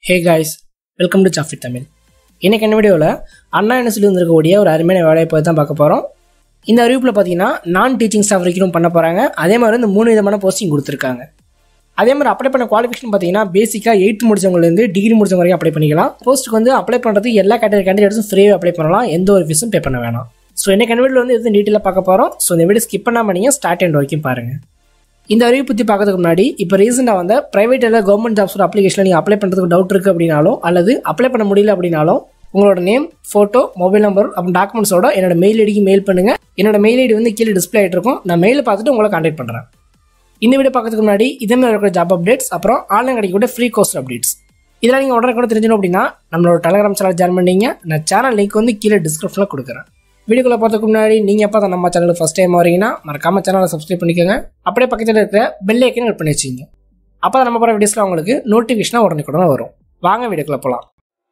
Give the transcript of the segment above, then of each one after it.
hey guys welcome to Safi Tamil இன்னைக்கு என்ன வீடியோவில் அண்ணா யூனிவர்சிட்டி வந்திருக்கக்கூடிய ஒரு அருமையான வேலையை பற்றி தான் பார்க்க போகிறோம் இந்த அறிவிப்பில் பார்த்தீங்கன்னா நான் டீச்சிங் ஸ்டாஃப் வரைக்கும் பண்ண போகிறாங்க அதே மாதிரி வந்து மூணு விதமான போஸ்டிங் கொடுத்துருக்காங்க அதே மாதிரி அப்ளை பண்ண குவாலிஃபிகேஷன் பார்த்தீங்கன்னா பேசிக்காக எயித் முடிச்சவங்கலேருந்து டிகிரி முடிச்சவங்க வரைக்கும் அப்ளை பண்ணிக்கலாம் போஸ்ட்டுக்கு வந்து அப்ளை பண்ணுறதுக்கு எல்லா கேட்டகரி கேண்டிடேட்ஸும் ஃப்ரீயாக அப்ளை பண்ணலாம் எந்த ஒரு ஃபீஸும் பே பண்ண வேணாம் ஸோ இன்னைக்கு வீடியோவில் வந்து எதுவும் டீட்டெயிலாக பார்க்க போகிறோம் ஸோ இந்த வீடியோ ஸ்கிப் பண்ணாமல் நீங்கள் ஸ்டார்ட் அண்ட் வரைக்கும் பாருங்கள் இந்த அறிவு பற்றி பார்க்கறதுக்கு முன்னாடி இப்போ ரீசெண்டாக வந்த ப்ரைவேட் இல்லை கவர்மெண்ட் ஜாப்ஸோட அப்ளிகேஷனில் நீங்கள் அப்ளை பண்ணுறதுக்கு டவுட் இருக்குது அப்படின்னாலும் அல்லது அப்ளை பண்ண முடியல அப்படின்னாலும் உங்களோட நேம் ஃபோட்டோ மொபைல் நம்பர் அப்புறம் டாக்குமெண்ட்ஸோட என்னோட மெயில் ஐடிக்கு மெயில் பண்ணுங்கள் என்னோட மெயில் ஐடி வந்து கீழே டிஸ்பிளே ஆகிட்டு இருக்கும் நான் மெயில் பார்த்துட்டு உங்களை கான்டாக்ட் பண்ணுறேன் இந்த வீடியோ பார்க்கறதுக்கு முன்னாடி இதே மாதிரி இருக்கிற ஜாப் அப்டேட்ஸ் அப்புறம் ஆன்லைன் கிடைக்கக்கூடிய ஃப்ரீ கோர்ஸ் அப்டேட்ஸ் இதெல்லாம் நீங்கள் உடனே கூட தெரிஞ்சிடும் அப்படின்னா நம்மளோட டெலகிராம் சேனல் ஜாயின் பண்ணீங்க நான் சேனல் லிங்க் வந்து கீழே டிஸ்கிரிப்ஷனில் கொடுக்குறேன் வீடியோக்குள்ள போகிறதுக்கு முன்னாடி நீங்கள் எப்போ தான் நம்ம சேனலுக்கு ஃபஸ்ட் டைம் வரீங்கன்னா மறக்காம சேனலை சப்ஸ்கிரைப் பண்ணிக்கோங்க அப்படியே பக்கத்தில் இருக்கிற பெல் ஐக்கன் கிளிக் பண்ணி வச்சுங்க அப்போ தான் நம்ம போகிற வீடியோஸில் உங்களுக்கு நோட்டிஃபிகேஷனாக உடனே கூட வரும் வாங்க வீடியோக்குள்ள போகலாம்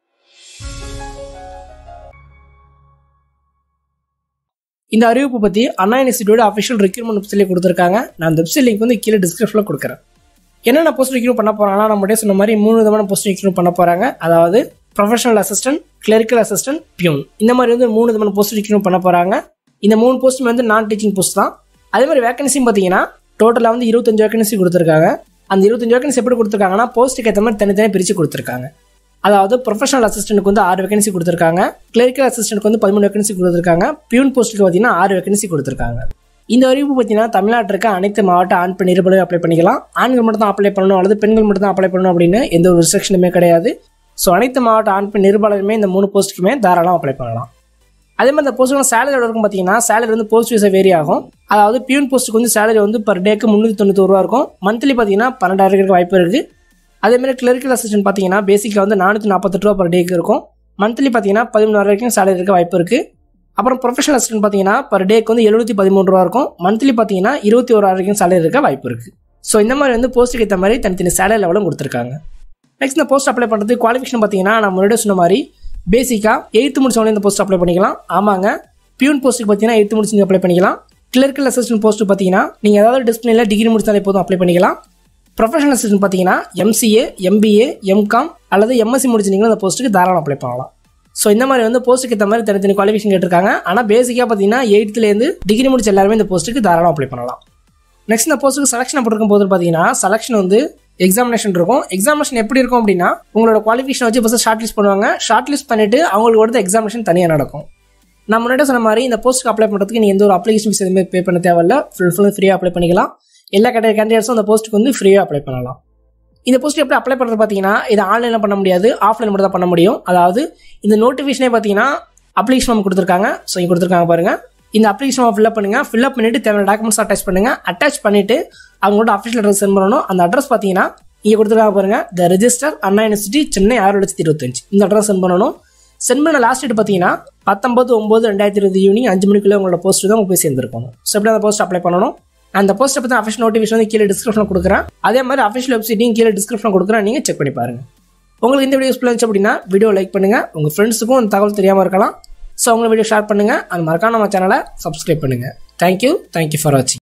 இந்த அறிவிப்பு பற்றி அண்ணா யூனிவர்சிட்டியோட அஃபிஷியல் ரெக்யூர்மெண்ட் வெப்சைட்லேயே கொடுத்துருக்காங்க நான் அந்த வெப்சைட் லிங்க் வந்து கீழே டிஸ்கிரிப்ஷனில் கொடுக்குறேன் என்னென்ன போஸ்ட் ரெக்யூர் பண்ண போகிறாங்கன்னா நம்ம முன்னாடியே சொன்ன மாதிரி மூணு விதமான போஸ்ட் ரெக்யூர் பண்ண போகிறாங்க அதாவது professional assistant clerical assistant peon இந்த மாதிரி வந்து மூணு விதமான போஸ்ட் ரெக்யூர் பண்ண போகிறாங்க இந்த மூணு போஸ்ட்டுமே வந்து நான் டீச்சிங் போஸ்ட் தான் அதே மாதிரி வேகன்சியும் பார்த்தீங்கன்னா டோட்டலாக வந்து இருபத்தஞ்சு வேகன்சி கொடுத்துருக்காங்க அந்த இருபத்தஞ்சு வேகன்சி எப்படி கொடுத்துருக்காங்கன்னா போஸ்ட்டுக்கு ஏற்ற மாதிரி தனித்தனி பிரித்து கொடுத்துருக்காங்க அதாவது ப்ரொஃபஷனல் அசிஸ்டன்ட்க்கு வந்து ஆறு வேகன்சி கொடுத்துருக்காங்க கிளரிக்கல் அசிஸ்டன்ட்க்கு வந்து பதிமூணு வேகன்சி கொடுத்துருக்காங்க பியூன் போஸ்ட்டுக்கு பார்த்தீங்கன்னா ஆறு வேகன்சி கொடுத்துருக்காங்க இந்த அறிவிப்பு பார்த்தீங்கன்னா தமிழ்நாட்டில் இருக்க அனைத்து மாவட்ட ஆண் பெண் இருபது அப்ளை பண்ணிக்கலாம் ஆண்கள் மட்டும் தான் அப்ளை பண்ணணும் அல்லது பெண்கள் மட்டும் தான் அப்ளை பண்ணணும் அப்படின்னு எந்த ஒரு ரிஸ்ட்ரிக்ஷனுமே கிடையாது ஸோ அனைத்து மாவட்ட ஆண் பெண் நிருபாளருமே இந்த மூணு போஸ்ட்டுக்குமே தாராளம் அப்ளை பண்ணலாம் அதே மாதிரி இந்த போஸ்ட்டுக்கு சேலரி இருக்கும் பார்த்தீங்கன்னா சேலரி வந்து போஸ்ட் வைஸாக வேரி ஆகும் அதாவது பியூன் போஸ்ட்டுக்கு வந்து சேலரி வந்து பர் டேக்கு முந்நூற்றி தொண்ணூத்தொரு ரூபா இருக்கும் மந்த்லி பார்த்தீங்கன்னா பன்னெண்டாயிரம் இருக்க வாய்ப்பு இருக்குது அதே மாதிரி கிளரிக்கல் அசிஸ்டன்ட் பார்த்தீங்கன்னா பேசிக்காக வந்து நானூற்றி நாற்பத்தெட்டு ரூபா பர் டேக்கு இருக்கும் மந்த்லி பார்த்தீங்கன்னா பதிமூணாயிரம் வரைக்கும் சேலரி இருக்க வாய்ப்பு இருக்குது அப்புறம் ப்ரொஃபஷனல் அசிஸ்டன்ட் பார்த்தீங்கன்னா பர் டேக்கு வந்து எழுநூற்றி பதிமூணு ரூபா இருக்கும் மந்த்லி பார்த்தீங்கன்னா இருபத்தி ஒரு வரைக்கும் சேலரி இருக்க வாய்ப்பு இருக்குது ஸோ இந்த மாதிரி வந்து போஸ்ட்டுக்கு ஏற்ற மாதிரி தனித்தனி சேலரி லெவலும் கொடுத்துருக்காங்க நெக்ஸ்ட் இந்த போஸ்ட் அப்ளை பண்ணுறதுக்கு குவாலிஃபிகேஷன் பார்த்தீங்கன்னா நான் முன்னாடி சொன்ன மாதிரி பேசிக்காக எயித்து முடிச்சவங்களே இந்த போஸ்ட் அப்ளை பண்ணிக்கலாம் ஆமாங்க பியூன் போஸ்ட்டுக்கு பார்த்தீங்கன்னா எயித்து முடிச்சு நீங்கள் அப்ளை பண்ணிக்கலாம் கிளர்க்கல் அசிஸ்டன்ட் போஸ்ட்டு பார்த்தீங்கன்னா நீங்கள் ஏதாவது டிஸ்பிளினில் டிகிரி முடிச்சாலே போதும் அப்ளை பண்ணிக்கலாம் ப்ரொஃபஷனல் அசிஸ்டன்ட் பார்த்தீங்கன்னா எம்சிஏ எம்பிஏ எம்காம் அல்லது எம்எஸ்சி முடிச்சிருந்தீங்கன்னா அந்த போஸ்ட்டுக்கு தாராளம் அப்ளை பண்ணலாம் ஸோ இந்த மாதிரி வந்து போஸ்ட்டுக்கு ஏற்ற மாதிரி தனித்தனி குவாலிஃபிகேஷன் கேட்டிருக்காங்க ஆனால் பேசிக்காக பார்த்தீங்கன்னா எயித்துலேருந்து டிகிரி முடிச்ச எல்லாருமே இந்த போஸ்ட்டுக்கு தாராளம் அப்ளை பண்ணலாம் நெக்ஸ்ட் இந்த போஸ்ட்டுக்கு செலக்ஷன் போட்டிருக்கும் போது பார்த்தீங்கன்னா செலக்ஷன் வந்து எக்ஸாமினேஷன் இருக்கும் எக்ஸாமினேஷன் எப்படி இருக்கும் அப்படின்னா உங்களோட குவாலிஃபிகேஷன் வச்சு ஃபஸ்ட்டு ஷார்ட் லிஸ்ட் பண்ணுவாங்க ஷார்ட் லிஸ்ட் பண்ணிட்டு அவங்களுக்கு வந்து எக்ஸாமினேஷன் தனியாக நடக்கும் நான் முன்னாடி சொன்ன மாதிரி இந்த போஸ்ட்டுக்கு அப்ளை பண்ணுறதுக்கு நீ எந்த ஒரு அப்ளிகேஷன் ஃபீஸ் எதுவுமே பே பண்ண தேவையில்ல ஃபுல் ஃபுல் ஃப்ரீயாக அப்ளை பண்ணிக்கலாம் எல்லா கேட்டகரி கேண்டிடேட்ஸும் அந்த போஸ்ட்டுக்கு வந்து ஃப்ரீயாக அப்ளை பண்ணலாம் இந்த போஸ்ட் எப்படி அப்ளை பண்ணுறது பார்த்தீங்கன்னா இது ஆன்லைனில் பண்ண முடியாது ஆஃப்லைன் மட்டும் தான் பண்ண முடியும் அதாவது இந்த நோட்டிஃபிகேஷனே பார்த்தீங்கன்னா அப்ளிகேஷன் ஃபார்ம் கொடுத்துருக்காங்க ஸோ இங்கே கொடுத்துருக்காங்க பாருங்கள் இந்த அப்ளிகேஷன் ஃபார்ம் ஃபில்அப் பண்ணுங்க ஃபில்அப் பண்ணிட்டு தேவையான டாக்குமெண்ட்ஸ் அட்டாச் பண்ணுங்க அட்டாச் பண்ணிட்டு அவங்களோட அஃபிஷியல் அட்ரஸ் சென்ட் பண்ணணும் அந்த அட்ரஸ் பார்த்தீங்கன்னா இங்கே கொடுத்துருக்காங்க பாருங்க the register Anna university Chennai ஆறு லட்சத்தி இருபத்தஞ்சு இந்த அட்ரஸ் சென்ட் பண்ணணும் சென்ட் பண்ண லாஸ்ட் டேட் பார்த்தீங்கன்னா பத்தொம்பது ஒம்பது ரெண்டாயிரத்தி இருபது ஈவினிங் அஞ்சு மணிக்குள்ளே உங்களோட போஸ்ட் தான் போய் சேர்ந்துருக்கணும் ஸோ எப்படி அந்த போஸ்ட் அப்ளை பண்ணணும் அந்த போஸ்ட்டை பற்றி அஃபிஷியல் நோட்டிஃபிகேஷன் வந்து கீழே டிஸ்கிரிப்ஷன் கொடுக்குறேன் அதே மாதிரி அஃபிஷியல் வெப்சைட்டையும் கீழே டிஸ்கிரிப்ஷன் கொடுக்குறேன் நீங்கள் செக் பண்ணி பாருங்க உங்களுக்கு இந்த வீடியோ யூஸ்ஃபுல்லாக இருந்துச்சு அப்படின்னா வீடியோ லைக் பண்ணுங்க உங்கள் ஃப்ரெண்ட்ஸுக்கும் இந்த தகவல் தெரியாமல் இருக்கலாம் ஸோ உங்களை வீடியோ ஷேர் பண்ணுங்க அது மறக்காம நம்ம சேனலை சப்ஸ்கிரைப் பண்ணுங்க தேங்க்யூ தேங்க்யூ ஃபார் வாட்சிங்